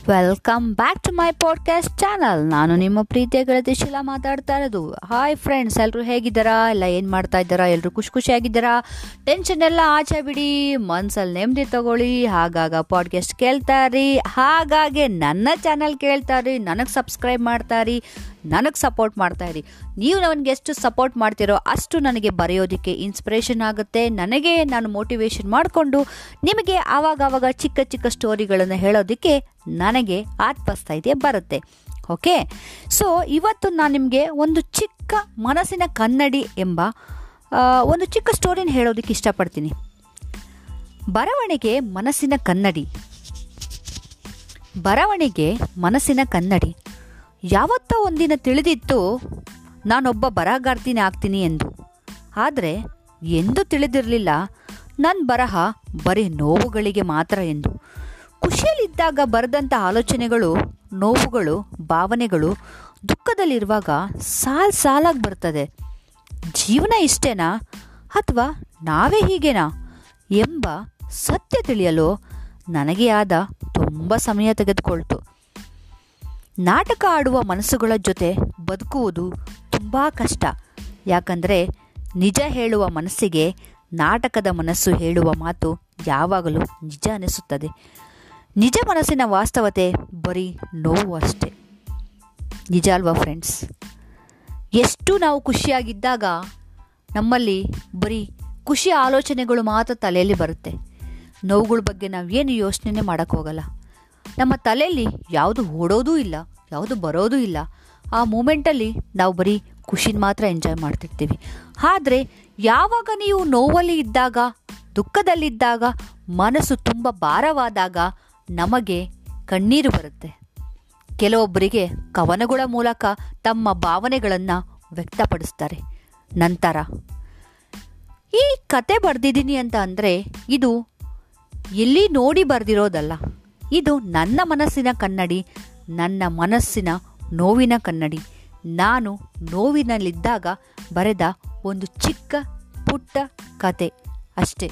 welcome back to my podcast channel ನಾನು ನಿಮ್ಮ ಪ್ರೀತಿಯ ಗೆಳತಿ ಶಿಲಾ ಮಾತಾಡ್ತಾ ಇರೋದು ಹಾಯ್ ಫ್ರೆಂಡ್ಸ್ ಎಲ್ಲರೂ ಹೇಗಿದ್ದಾರಾ ಎಲ್ಲ ಏನು ಮಾಡ್ತಾ ಇದ್ದಾರಾ ಎಲ್ಲರೂ ಖುಷಿ ಖುಷಿಯಾಗಿದ್ದಾರಾ ಟೆನ್ಷನ್ ಎಲ್ಲ ಆಚೆ ಬಿಡಿ ಮನ್ಸಲ್ಲಿ ನೆಮ್ಮದಿ ತಗೊಳ್ಳಿ ಹಾಗಾಗ ಪಾಡ್ಕಾಸ್ಟ್ ಕೇಳ್ತಾರಿ ಹಾಗಾಗಿ ನನ್ನ ಚಾನಲ್ ಕೇಳ್ತಾರಿ ನನಗೆ ಸಬ್ಸ್ಕ್ರೈಬ್ ಮಾಡ್ತಾರಿ ನನಗೆ ಸಪೋರ್ಟ್ ಮಾಡ್ತಾ ಇರಿ ನೀವು ನನಗೆ ಎಷ್ಟು ಸಪೋರ್ಟ್ ಮಾಡ್ತಿರೋ ಅಷ್ಟು ನನಗೆ ಬರೆಯೋದಕ್ಕೆ ಇನ್ಸ್ಪಿರೇಷನ್ ಆಗುತ್ತೆ ನನಗೆ ನಾನು ಮೋಟಿವೇಶನ್ ಮಾಡಿಕೊಂಡು ನಿಮಗೆ ಆವಾಗ ಆವಾಗ ಚಿಕ್ಕ ಚಿಕ್ಕ ಸ್ಟೋರಿಗಳನ್ನು ಹೇಳೋದಕ್ಕೆ ನನಗೆ ಆತ್ಮಸ್ಥೈರ್ಯ ಬರುತ್ತೆ ಓಕೆ ಸೊ ಇವತ್ತು ನಾನು ನಿಮಗೆ ಒಂದು ಚಿಕ್ಕ ಮನಸ್ಸಿನ ಕನ್ನಡಿ ಎಂಬ ಆ, ಒಂದು ಚಿಕ್ಕ ಸ್ಟೋರಿನ ಹೇಳೋದಕ್ಕೆ ಇಷ್ಟಪಡ್ತೀನಿ ಬರವಣಿಗೆ ಮನಸ್ಸಿನ ಕನ್ನಡಿ ಬರವಣಿಗೆ ಮನಸ್ಸಿನ ಕನ್ನಡಿ ಯಾವತ್ತೋ ಒಂದಿನ ತಿಳಿದಿತ್ತು ನಾನೊಬ್ಬ ಬರಹಗಾರ್ತಿನೇ ಆಗ್ತೀನಿ ಎಂದು ಆದರೆ ಎಂದೂ ತಿಳಿದಿರಲಿಲ್ಲ ನನ್ನ ಬರಹ ಬರೀ ನೋವುಗಳಿಗೆ ಮಾತ್ರ ಎಂದು ಖುಷಿಯಲ್ಲಿದ್ದಾಗ ಬರೆದಂಥ ಆಲೋಚನೆಗಳು ನೋವುಗಳು ಭಾವನೆಗಳು ದುಃಖದಲ್ಲಿರುವಾಗ ಸಾಲ್ ಸಾಲಾಗಿ ಬರ್ತದೆ ಜೀವನ ಇಷ್ಟೇನಾ ಅಥವಾ ನಾವೇ ಹೀಗೇನಾ ಎಂಬ ಸತ್ಯ ತಿಳಿಯಲು ನನಗೆ ಆದ ತುಂಬ ಸಮಯ ತೆಗೆದುಕೊಳ್ತು ನಾಟಕ ಆಡುವ ಮನಸ್ಸುಗಳ ಜೊತೆ ಬದುಕುವುದು ತುಂಬ ಕಷ್ಟ ಯಾಕಂದರೆ ನಿಜ ಹೇಳುವ ಮನಸ್ಸಿಗೆ ನಾಟಕದ ಮನಸ್ಸು ಹೇಳುವ ಮಾತು ಯಾವಾಗಲೂ ನಿಜ ಅನಿಸುತ್ತದೆ ನಿಜ ಮನಸ್ಸಿನ ವಾಸ್ತವತೆ ಬರೀ ನೋವು ಅಷ್ಟೆ ನಿಜ ಅಲ್ವಾ ಫ್ರೆಂಡ್ಸ್ ಎಷ್ಟು ನಾವು ಖುಷಿಯಾಗಿದ್ದಾಗ ನಮ್ಮಲ್ಲಿ ಬರೀ ಖುಷಿ ಆಲೋಚನೆಗಳು ಮಾತ್ರ ತಲೆಯಲ್ಲಿ ಬರುತ್ತೆ ನೋವುಗಳ ಬಗ್ಗೆ ನಾವು ಏನು ಯೋಚನೆ ಮಾಡೋಕ್ಕೋಗಲ್ಲ ನಮ್ಮ ತಲೆಯಲ್ಲಿ ಯಾವುದು ಓಡೋದೂ ಇಲ್ಲ ಯಾವುದು ಬರೋದೂ ಇಲ್ಲ ಆ ಮೂಮೆಂಟಲ್ಲಿ ನಾವು ಬರೀ ಖುಷಿನ ಮಾತ್ರ ಎಂಜಾಯ್ ಮಾಡ್ತಿರ್ತೀವಿ ಆದರೆ ಯಾವಾಗ ನೀವು ನೋವಲ್ಲಿ ಇದ್ದಾಗ ದುಃಖದಲ್ಲಿದ್ದಾಗ ಮನಸ್ಸು ತುಂಬ ಭಾರವಾದಾಗ ನಮಗೆ ಕಣ್ಣೀರು ಬರುತ್ತೆ ಕೆಲವೊಬ್ಬರಿಗೆ ಕವನಗಳ ಮೂಲಕ ತಮ್ಮ ಭಾವನೆಗಳನ್ನು ವ್ಯಕ್ತಪಡಿಸ್ತಾರೆ ನಂತರ ಈ ಕತೆ ಬರೆದಿದ್ದೀನಿ ಅಂತ ಅಂದರೆ ಇದು ಎಲ್ಲಿ ನೋಡಿ ಬರೆದಿರೋದಲ್ಲ ಇದು ನನ್ನ ಮನಸ್ಸಿನ ಕನ್ನಡಿ ನನ್ನ ಮನಸ್ಸಿನ ನೋವಿನ ಕನ್ನಡಿ ನಾನು ನೋವಿನಲ್ಲಿದ್ದಾಗ ಬರೆದ ಒಂದು ಚಿಕ್ಕ ಪುಟ್ಟ ಕತೆ ಅಷ್ಟೇ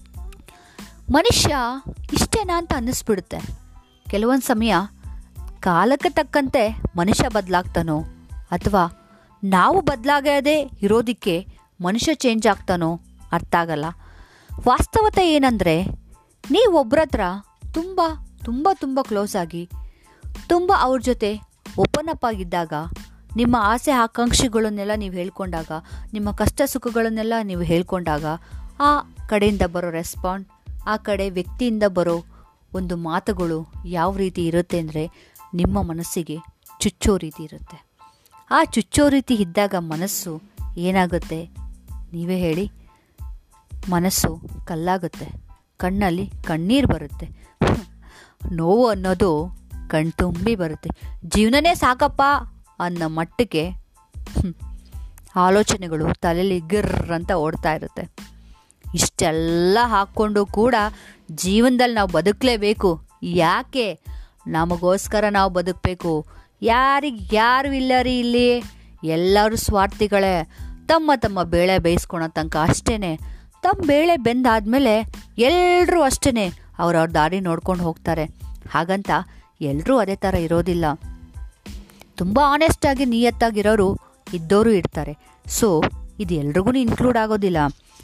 ಮನುಷ್ಯ ಇಷ್ಟೇನಾ ಅಂತ ಅನ್ನಿಸ್ಬಿಡುತ್ತೆ ಕೆಲವೊಂದು ಸಮಯ ಕಾಲಕ್ಕೆ ತಕ್ಕಂತೆ ಮನುಷ್ಯ ಬದಲಾಗ್ತಾನೋ ಅಥವಾ ನಾವು ಬದಲಾಗದೇ ಇರೋದಕ್ಕೆ ಮನುಷ್ಯ ಚೇಂಜ್ ಆಗ್ತಾನೋ ಅರ್ಥ ಆಗಲ್ಲ ವಾಸ್ತವತೆ ಏನಂದರೆ ನೀವು ಒಬ್ಬರ ಹತ್ರ ತುಂಬ ತುಂಬ ತುಂಬ ಕ್ಲೋಸ್ ಆಗಿ ತುಂಬ ಅವ್ರ ಜೊತೆ ಓಪನ್ ಅಪ್ ಆಗಿದ್ದಾಗ ನಿಮ್ಮ ಆಸೆ ಆಕಾಂಕ್ಷೆಗಳನ್ನೆಲ್ಲ ನೀವು ಹೇಳ್ಕೊಂಡಾಗ ನಿಮ್ಮ ಕಷ್ಟ ಸುಖಗಳನ್ನೆಲ್ಲ ನೀವು ಹೇಳ್ಕೊಂಡಾಗ ಆ ಕಡೆಯಿಂದ ಬರೋ ರೆಸ್ಪಾಂಡ್ ಆ ಕಡೆ ವ್ಯಕ್ತಿಯಿಂದ ಬರೋ ಒಂದು ಮಾತುಗಳು ಯಾವ ರೀತಿ ಇರುತ್ತೆ ಅಂದರೆ ನಿಮ್ಮ ಮನಸ್ಸಿಗೆ ಚುಚ್ಚೋ ರೀತಿ ಇರುತ್ತೆ ಆ ಚುಚ್ಚೋ ರೀತಿ ಇದ್ದಾಗ ಮನಸ್ಸು ಏನಾಗುತ್ತೆ ನೀವೇ ಹೇಳಿ ಮನಸ್ಸು ಕಲ್ಲಾಗುತ್ತೆ ಕಣ್ಣಲ್ಲಿ ಕಣ್ಣೀರು ಬರುತ್ತೆ ನೋವು ಅನ್ನೋದು ಕಣ್ತುಂಬಿ ಬರುತ್ತೆ ಜೀವನನೇ ಸಾಕಪ್ಪ ಅನ್ನೋ ಮಟ್ಟಕ್ಕೆ ಹ್ಮ್, ಆಲೋಚನೆಗಳು ತಲೆಯಲ್ಲಿ ಗಿರ್ರ್ ಅಂತ ಓಡ್ತಾ ಇರುತ್ತೆ ಇಷ್ಟೆಲ್ಲ ಹಾಕ್ಕೊಂಡು ಕೂಡ ಜೀವನದಲ್ಲಿ ನಾವು ಬದುಕಲೇಬೇಕು ಯಾಕೆ ನಮಗೋಸ್ಕರ ನಾವು ಬದುಕಬೇಕು ಯಾರಿಗೆ ಯಾರು ಇಲ್ಲ ರೀ ಇಲ್ಲಿ ಎಲ್ಲರೂ ಸ್ವಾರ್ಥಿಗಳೇ ತಮ್ಮ ತಮ್ಮ ಬೇಳೆ ಬೇಯಿಸ್ಕೊಳೋ ತನಕ ಅಷ್ಟೇ ತಮ್ಮ ಬೇಳೆ ಬೆಂದಾದ್ಮೇಲೆ ಎಲ್ಲರೂ ಅಷ್ಟೇ ಅವ್ರವ್ರ ದಾರಿ ನೋಡ್ಕೊಂಡು ಹೋಗ್ತಾರೆ ಹಾಗಂತ ಎಲ್ಲರೂ ಅದೇ ಥರ ಇರೋದಿಲ್ಲ ತುಂಬ ಆನೆಸ್ಟಾಗಿ ನಿಯತ್ತಾಗಿರೋರು ಇದ್ದವರು ಇರ್ತಾರೆ ಸೊ ಇದು ಎಲ್ರಿಗೂ ಇನ್ಕ್ಲೂಡ್ ಆಗೋದಿಲ್ಲ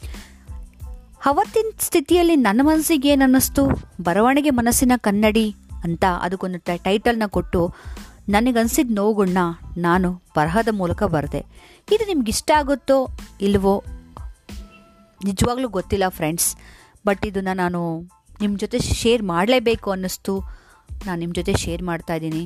ಅವತ್ತಿನ ಸ್ಥಿತಿಯಲ್ಲಿ ನನ್ನ ಮನಸ್ಸಿಗೆ ಏನು ಅನ್ನಿಸ್ತು ಬರವಣಿಗೆ ಮನಸ್ಸಿನ ಕನ್ನಡಿ ಅಂತ ಅದಕ್ಕೊಂದು ಟೈ- ಟೈಟಲ್ನ ಕೊಟ್ಟು ನನಗನ್ಸಿದ ನೋವುಗಳನ್ನ ನಾನು ಬರಹದ ಮೂಲಕ ಬರೆದೆ ಇದು ನಿಮ್ಗೆ ಇಷ್ಟ ಆಗುತ್ತೋ ಇಲ್ವೋ ನಿಜವಾಗ್ಲೂ ಗೊತ್ತಿಲ್ಲ ಫ್ರೆಂಡ್ಸ್ ಬಟ್ ಇದನ್ನು ನಾನು ನಿಮ್ಮ ಜೊತೆ ಶೇರ್ ಮಾಡಲೇಬೇಕು ಅನ್ನಿಸ್ತು ನಾನು ನಿಮ್ಮ ಜೊತೆ ಶೇರ್ ಮಾಡ್ತಾ ಇದ್ದೀನಿ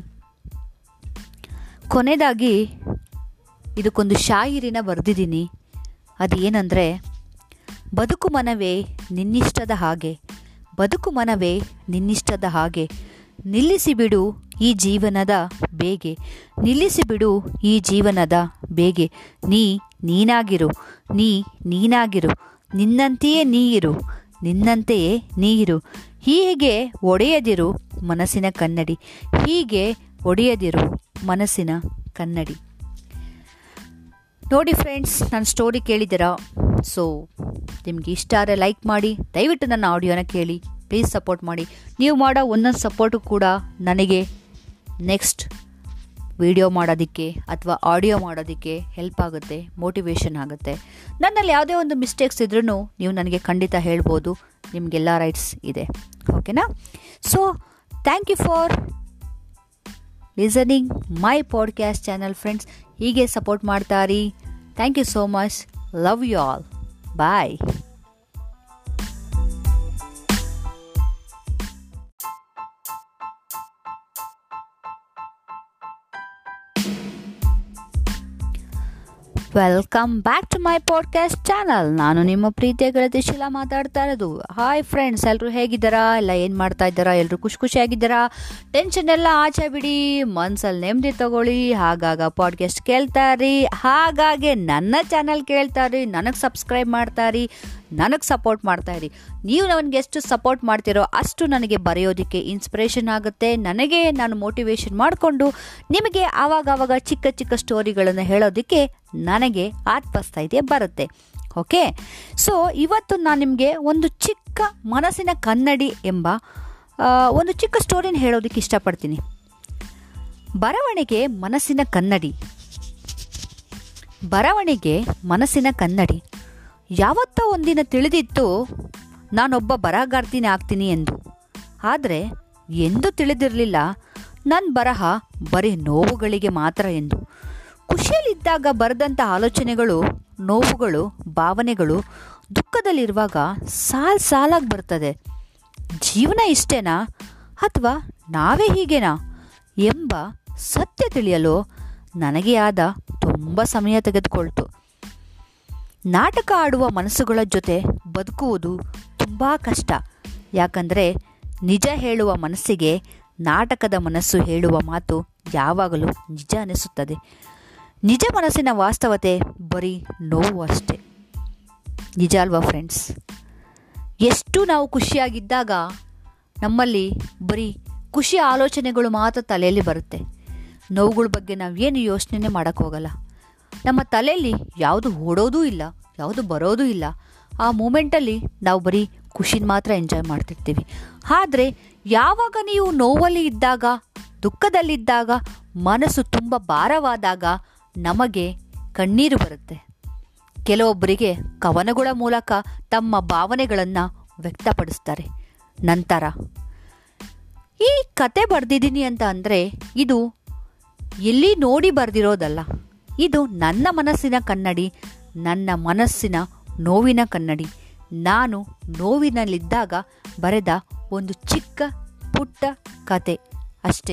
ಕೊನೆಯದಾಗಿ ಇದಕ್ಕೊಂದು ಶಾಯಿರಿನ ಬರೆದಿದ್ದೀನಿ ಅದು ಏನಂದರೆ ಬದುಕು ಮನವೇ ನಿನ್ನಿಷ್ಟದ ಹಾಗೆ ಬದುಕು ಮನವೇ ನಿನ್ನಿಷ್ಟದ ಹಾಗೆ ನಿಲ್ಲಿಸಿಬಿಡು ಈ ಜೀವನದ ಬೇಗೆ ನಿಲ್ಲಿಸಿಬಿಡು ಈ ಜೀವನದ ಬೇಗೆ ನೀ ನೀನಾಗಿರು ನೀ ನೀನಾಗಿರು ನಿನ್ನಂತೆಯೇ ನೀ ಇರು ನಿನ್ನಂತೆಯೇ ನೀ ಇರು ಹೀಗೆ ಒಡೆಯದಿರು ಮನಸ್ಸಿನ ಕನ್ನಡಿ ಹೀಗೆ ಒಡೆಯದಿರು ಮನಸ್ಸಿನ ಕನ್ನಡಿ ನೋಡಿ ಫ್ರೆಂಡ್ಸ್ ನನ್ನ ಸ್ಟೋರಿ ಕೇಳಿದ್ದೀರಾ ಸೊ ನಿಮ್ಗೆ ಇಷ್ಟ ಆದರೆ ಲೈಕ್ ಮಾಡಿ ದಯವಿಟ್ಟು ನನ್ನ ಆಡಿಯೋನ ಕೇಳಿ ಪ್ಲೀಸ್ ಸಪೋರ್ಟ್ ಮಾಡಿ ನೀವು ಮಾಡೋ ಒಂದೊಂದು ಸಪೋರ್ಟು ಕೂಡ ನನಗೆ ನೆಕ್ಸ್ಟ್ ವಿಡಿಯೋ ಮಾಡೋದಕ್ಕೆ ಅಥವಾ ಆಡಿಯೋ ಮಾಡೋದಕ್ಕೆ ಹೆಲ್ಪ್ ಆಗುತ್ತೆ ಮೋಟಿವೇಶನ್ ಆಗುತ್ತೆ ನನ್ನಲ್ಲಿ ಯಾವುದೇ ಒಂದು ಮಿಸ್ಟೇಕ್ಸ್ ಇದ್ರೂ ನೀವು ನನಗೆ ಖಂಡಿತ ಹೇಳ್ಬೋದು ನಿಮಗೆಲ್ಲ ರೈಟ್ಸ್ ಇದೆ ಓಕೆನಾ so thank you for listening my podcast channel friends ಹೀಗೆ ಸಪೋರ್ಟ್ ಮಾಡ್ತಾರಿ thank you so much love you all bye welcome back to my podcast channel ನಾನು ನಿಮ್ಮ ಪ್ರೀತಿಯ ಗೆಳತಿ ಶಿಲಾ ಮಾತಾಡ್ತಾ ಇರೋದು ಹಾಯ್ ಫ್ರೆಂಡ್ಸ್ ಎಲ್ಲರೂ ಹೇಗಿದ್ದಾರಾ ಎಲ್ಲ ಏನು ಮಾಡ್ತಾ ಇದ್ದಾರಾ ಎಲ್ಲರೂ ಖುಷಿ ಖುಷಿಯಾಗಿದ್ದಾರಾ ಟೆನ್ಷನ್ ಎಲ್ಲ ಆಚೆ ಬಿಡಿ ಮನ್ಸಲ್ಲಿ ನೆಮ್ಮದಿ ತಗೊಳ್ಳಿ ಹಾಗಾಗ ಪಾಡ್ಕಾಸ್ಟ್ ಕೇಳ್ತಾರಿ ಹಾಗಾಗಿ ನನ್ನ ಚಾನಲ್ ಕೇಳ್ತಾರಿ ನನಗೆ ಸಬ್ಸ್ಕ್ರೈಬ್ ಮಾಡ್ತಾರಿ ನನಗೆ ಸಪೋರ್ಟ್ ಮಾಡ್ತಾ ಇರಿ ನೀವು ನನಗೆ ಎಷ್ಟು ಸಪೋರ್ಟ್ ಮಾಡ್ತಿರೋ ಅಷ್ಟು ನನಗೆ ಬರೆಯೋದಕ್ಕೆ ಇನ್ಸ್ಪಿರೇಷನ್ ಆಗುತ್ತೆ ನನಗೆ ನಾನು ಮೋಟಿವೇಶನ್ ಮಾಡಿಕೊಂಡು ನಿಮಗೆ ಆವಾಗ ಆವಾಗ ಚಿಕ್ಕ ಚಿಕ್ಕ ಸ್ಟೋರಿಗಳನ್ನು ಹೇಳೋದಕ್ಕೆ ನನಗೆ ಆತ್ಮಸ್ಥೈರ್ಯ ಬರುತ್ತೆ ಓಕೆ ಸೊ ಇವತ್ತು ನಾನು ನಿಮಗೆ ಒಂದು ಚಿಕ್ಕ ಮನಸ್ಸಿನ ಕನ್ನಡಿ ಎಂಬ ಒಂದು ಚಿಕ್ಕ ಸ್ಟೋರಿನ ಹೇಳೋದಕ್ಕೆ ಇಷ್ಟಪಡ್ತೀನಿ ಬರವಣಿಗೆ ಮನಸ್ಸಿನ ಕನ್ನಡಿ ಬರವಣಿಗೆ ಮನಸ್ಸಿನ ಕನ್ನಡಿ ಯಾವತ್ತೋ ಒಂದಿನ ತಿಳಿದಿತ್ತು ನಾನೊಬ್ಬ ಬರಹಗಾರ್ತಿನೇ ಆಗ್ತೀನಿ ಎಂದು ಆದರೆ ಎಂದೂ ತಿಳಿದಿರಲಿಲ್ಲ ನನ್ನ ಬರಹ ಬರೀ ನೋವುಗಳಿಗೆ ಮಾತ್ರ ಎಂದು ಖುಷಿಯಲ್ಲಿದ್ದಾಗ ಬರೆದಂಥ ಆಲೋಚನೆಗಳು ನೋವುಗಳು ಭಾವನೆಗಳು ದುಃಖದಲ್ಲಿರುವಾಗ ಸಾಲ್ ಸಾಲಾಗಿ ಬರ್ತದೆ ಜೀವನ ಇಷ್ಟೇನಾ ಅಥವಾ ನಾವೇ ಹೀಗೇನಾ ಎಂಬ ಸತ್ಯ ತಿಳಿಯಲು ನನಗೆ ಆದ ತುಂಬ ಸಮಯ ತೆಗೆದುಕೊಳ್ತು ನಾಟಕ ಆಡುವ ಮನಸ್ಸುಗಳ ಜೊತೆ ಬದುಕುವುದು ತುಂಬ ಕಷ್ಟ ಯಾಕಂದರೆ ನಿಜ ಹೇಳುವ ಮನಸ್ಸಿಗೆ ನಾಟಕದ ಮನಸ್ಸು ಹೇಳುವ ಮಾತು ಯಾವಾಗಲೂ ನಿಜ ಅನಿಸುತ್ತದೆ ನಿಜ ಮನಸ್ಸಿನ ವಾಸ್ತವತೆ ಬರೀ ನೋವು ಅಷ್ಟೆ ನಿಜ ಅಲ್ವಾ ಫ್ರೆಂಡ್ಸ್ ಎಷ್ಟು ನಾವು ಖುಷಿಯಾಗಿದ್ದಾಗ ನಮ್ಮಲ್ಲಿ ಬರೀ ಖುಷಿ ಆಲೋಚನೆಗಳು ಮಾತ್ರ ತಲೆಯಲ್ಲಿ ಬರುತ್ತೆ ನೋವುಗಳ ಬಗ್ಗೆ ನಾವು ಏನು ಯೋಚನೆ ಮಾಡೋಕ್ಕೋಗಲ್ಲ ನಮ್ಮ ತಲೆಯಲ್ಲಿ ಯಾವುದು ಓಡೋದೂ ಇಲ್ಲ ಯಾವುದು ಬರೋದೂ ಇಲ್ಲ ಆ ಮೂಮೆಂಟಲ್ಲಿ ನಾವು ಬರೀ ಖುಷಿನ ಮಾತ್ರ ಎಂಜಾಯ್ ಮಾಡ್ತಿರ್ತೀವಿ ಆದರೆ ಯಾವಾಗ ನೀವು ನೋವಲ್ಲಿ ಇದ್ದಾಗ ದುಃಖದಲ್ಲಿದ್ದಾಗ ಮನಸ್ಸು ತುಂಬ ಭಾರವಾದಾಗ ನಮಗೆ ಕಣ್ಣೀರು ಬರುತ್ತೆ ಕೆಲವೊಬ್ಬರಿಗೆ ಕವನಗಳ ಮೂಲಕ ತಮ್ಮ ಭಾವನೆಗಳನ್ನು ವ್ಯಕ್ತಪಡಿಸ್ತಾರೆ ನಂತರ ಈ ಕತೆ ಬರೆದಿದ್ದೀನಿ ಅಂತ ಅಂದರೆ ಇದು ಎಲ್ಲಿ ನೋಡಿ ಬರೆದಿರೋದಲ್ಲ ಇದು ನನ್ನ ಮನಸ್ಸಿನ ಕನ್ನಡಿ ನನ್ನ ಮನಸ್ಸಿನ ನೋವಿನ ಕನ್ನಡಿ ನಾನು ನೋವಿನಲ್ಲಿದ್ದಾಗ ಬರೆದ ಒಂದು ಚಿಕ್ಕ ಪುಟ್ಟ ಕತೆ ಅಷ್ಟೇ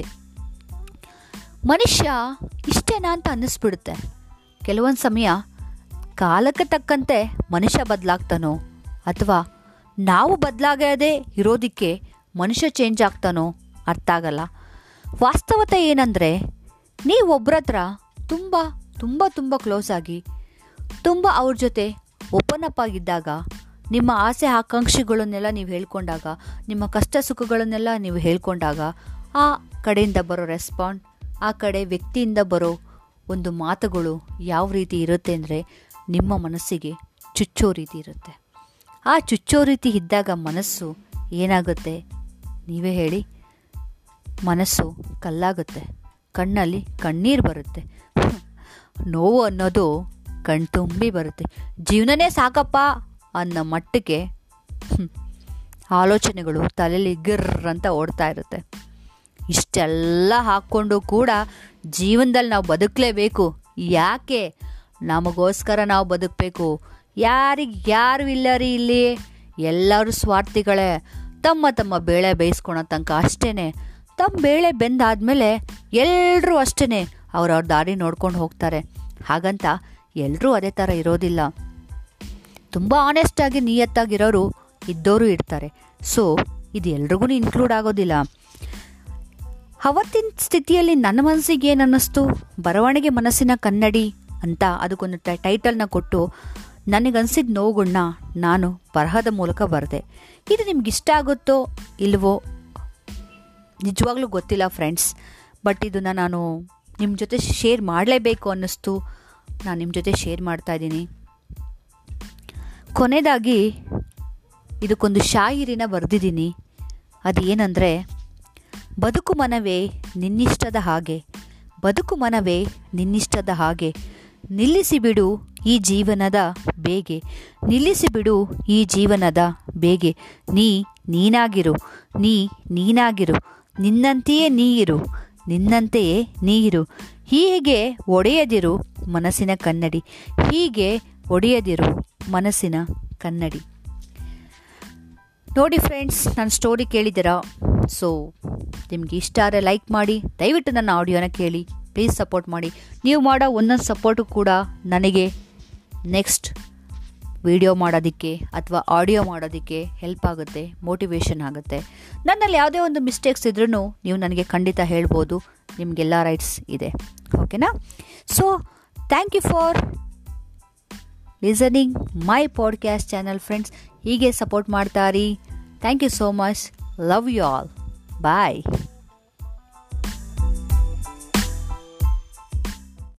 ಮನುಷ್ಯ ಇಷ್ಟೇನಾ ಅಂತ ಅನ್ನಿಸ್ಬಿಡುತ್ತೆ ಕೆಲವೊಂದು ಸಮಯ ಕಾಲಕ್ಕೆ ತಕ್ಕಂತೆ ಮನುಷ್ಯ ಬದಲಾಗ್ತಾನೋ ಅಥವಾ ನಾವು ಬದಲಾಗದೇ ಇರೋದಕ್ಕೆ ಮನುಷ್ಯ ಚೇಂಜ್ ಆಗ್ತಾನೋ ಅರ್ಥ ಆಗಲ್ಲ ವಾಸ್ತವತೆ ಏನಂದರೆ ನೀವು ಒಬ್ಬರ ಹತ್ರ ತುಂಬ ತುಂಬ ತುಂಬ ಕ್ಲೋಸ್ ಆಗಿ ತುಂಬ ಅವ್ರ ಜೊತೆ ಓಪನ್ ಅಪ್ ಆಗಿದ್ದಾಗ ನಿಮ್ಮ ಆಸೆ ಆಕಾಂಕ್ಷೆಗಳನ್ನೆಲ್ಲ ನೀವು ಹೇಳ್ಕೊಂಡಾಗ ನಿಮ್ಮ ಕಷ್ಟ ಸುಖಗಳನ್ನೆಲ್ಲ ನೀವು ಹೇಳ್ಕೊಂಡಾಗ ಆ ಕಡೆಯಿಂದ ಬರೋ ರೆಸ್ಪಾಂಡ್ ಆ ಕಡೆ ವ್ಯಕ್ತಿಯಿಂದ ಬರೋ ಒಂದು ಮಾತುಗಳು ಯಾವ ರೀತಿ ಇರುತ್ತೆ ಅಂದರೆ ನಿಮ್ಮ ಮನಸ್ಸಿಗೆ ಚುಚ್ಚೋ ರೀತಿ ಇರುತ್ತೆ ಆ ಚುಚ್ಚೋ ರೀತಿ ಇದ್ದಾಗ ಮನಸ್ಸು ಏನಾಗುತ್ತೆ ನೀವೇ ಹೇಳಿ ಮನಸ್ಸು ಕಲ್ಲಾಗುತ್ತೆ ಕಣ್ಣಲ್ಲಿ ಕಣ್ಣೀರು ಬರುತ್ತೆ ನೋವು ಅನ್ನೋದು ಕಣ್ತುಂಬಿ ಬರುತ್ತೆ ಜೀವನನೇ ಸಾಕಪ್ಪ ಅನ್ನೋ ಮಟ್ಟಕ್ಕೆ ಆಲೋಚನೆಗಳು ತಲೆಯಲ್ಲಿ ಗಿರ್ರ್ ಅಂತ ಓಡ್ತಾ ಇರುತ್ತೆ ಇಷ್ಟೆಲ್ಲ ಹಾಕ್ಕೊಂಡು ಕೂಡ ಜೀವನದಲ್ಲಿ ನಾವು ಬದುಕಲೇಬೇಕು ಯಾಕೆ ನಮಗೋಸ್ಕರ ನಾವು ಬದುಕಬೇಕು ಯಾರಿಗೆ ಯಾರು ಇಲ್ಲ ರೀ ಇಲ್ಲಿ ಎಲ್ಲರೂ ಸ್ವಾರ್ಥಿಗಳೇ ತಮ್ಮ ತಮ್ಮ ಬೇಳೆ ಬೇಯಿಸ್ಕೊಳೋ ತನಕ ಅಷ್ಟೇ ತಮ್ಮ ಬೇಳೆ ಬೆಂದಾದ್ಮೇಲೆ ಎಲ್ಲರೂ ಅಷ್ಟೇ ಅವ್ರವ್ರ ದಾರಿ ನೋಡ್ಕೊಂಡು ಹೋಗ್ತಾರೆ ಹಾಗಂತ ಎಲ್ಲರೂ ಅದೇ ಥರ ಇರೋದಿಲ್ಲ ತುಂಬ ಆನೆಸ್ಟಾಗಿ ನಿಯತ್ತಾಗಿರೋರು ಇದ್ದವರು ಇರ್ತಾರೆ ಸೊ ಇದು ಎಲ್ರಿಗೂ ಇನ್ಕ್ಲೂಡ್ ಆಗೋದಿಲ್ಲ ಅವತ್ತಿನ ಸ್ಥಿತಿಯಲ್ಲಿ ನನ್ನ ಮನಸ್ಸಿಗೆ ಏನು ಅನ್ನಿಸ್ತು ಬರವಣಿಗೆ ಮನಸ್ಸಿನ ಕನ್ನಡಿ ಅಂತ ಅದಕ್ಕೊಂದು ಟೈಟಲ್ನ ಕೊಟ್ಟು ನನಗನ್ಸಿದ ನೋವುಗಳನ್ನ ನಾನು ಬರಹದ ಮೂಲಕ ಬರೆದೆ ಇದು ನಿಮ್ಗೆ ಇಷ್ಟ ಆಗುತ್ತೋ ಇಲ್ವೋ ನಿಜವಾಗ್ಲೂ ಗೊತ್ತಿಲ್ಲ ಫ್ರೆಂಡ್ಸ್ ಬಟ್ ಇದನ್ನು ನಾನು ನಿಮ್ಮ ಜೊತೆ ಶೇರ್ ಮಾಡಲೇಬೇಕು ಅನ್ನಿಸ್ತು ನಾನು ನಿಮ್ಮ ಜೊತೆ ಶೇರ್ ಮಾಡ್ತಾ ಇದ್ದೀನಿ ಕೊನೆಯದಾಗಿ ಇದಕ್ಕೊಂದು ಶಾಯಿರಿನ ಬರೆದಿದ್ದೀನಿ ಅದೇನೆಂದರೆ ಬದುಕು ಮನವೇ ನಿನ್ನಿಷ್ಟದ ಹಾಗೆ ಬದುಕು ಮನವೇ ನಿನ್ನಿಷ್ಟದ ಹಾಗೆ ನಿಲ್ಲಿಸಿಬಿಡು ಈ ಜೀವನದ ಬೇಗೆ ನಿಲ್ಲಿಸಿಬಿಡು ಈ ಜೀವನದ ಬೇಗೆ ನೀ ನೀನಾಗಿರು ನೀ ನೀನಾಗಿರು ನಿನ್ನಂತೆಯೇ ನೀ ಇರು ನಿನ್ನಂತೆಯೇ ನೀ ಇರು ಹೀಗೆ ಒಡೆಯದಿರು ಮನಸ್ಸಿನ ಕನ್ನಡಿ ಹೀಗೆ ಒಡೆಯದಿರು ಮನಸ್ಸಿನ ಕನ್ನಡಿ ನೋಡಿ ಫ್ರೆಂಡ್ಸ್ ನನ್ನ ಸ್ಟೋರಿ ಕೇಳಿದ್ದೀರಾ ಸೊ ನಿಮ್ಗೆ ಇಷ್ಟ ಆದರೆ ಲೈಕ್ ಮಾಡಿ ದಯವಿಟ್ಟು ನನ್ನ ಆಡಿಯೋನ ಕೇಳಿ ಪ್ಲೀಸ್ ಸಪೋರ್ಟ್ ಮಾಡಿ ನೀವು ಮಾಡೋ ಒಂದೊಂದು ಸಪೋರ್ಟು ಕೂಡ ನನಗೆ ನೆಕ್ಸ್ಟ್ ವಿಡಿಯೋ ಮಾಡೋದಕ್ಕೆ ಅಥವಾ ಆಡಿಯೋ ಮಾಡೋದಕ್ಕೆ ಹೆಲ್ಪ್ ಆಗುತ್ತೆ ಮೋಟಿವೇಶನ್ ಆಗುತ್ತೆ ನನ್ನಲ್ಲಿ ಯಾವುದೇ ಒಂದು ಮಿಸ್ಟೇಕ್ಸ್ ಇದ್ರೂ ನೀವು ನನಗೆ ಖಂಡಿತ ಹೇಳ್ಬೋದು ನಿಮಗೆಲ್ಲ ರೈಟ್ಸ್ ಇದೆ ಓಕೆನಾ so thank you for listening my podcast channel friends ಹೀಗೆ ಸಪೋರ್ಟ್ ಮಾಡ್ತಾರಿ thank you so much love you all bye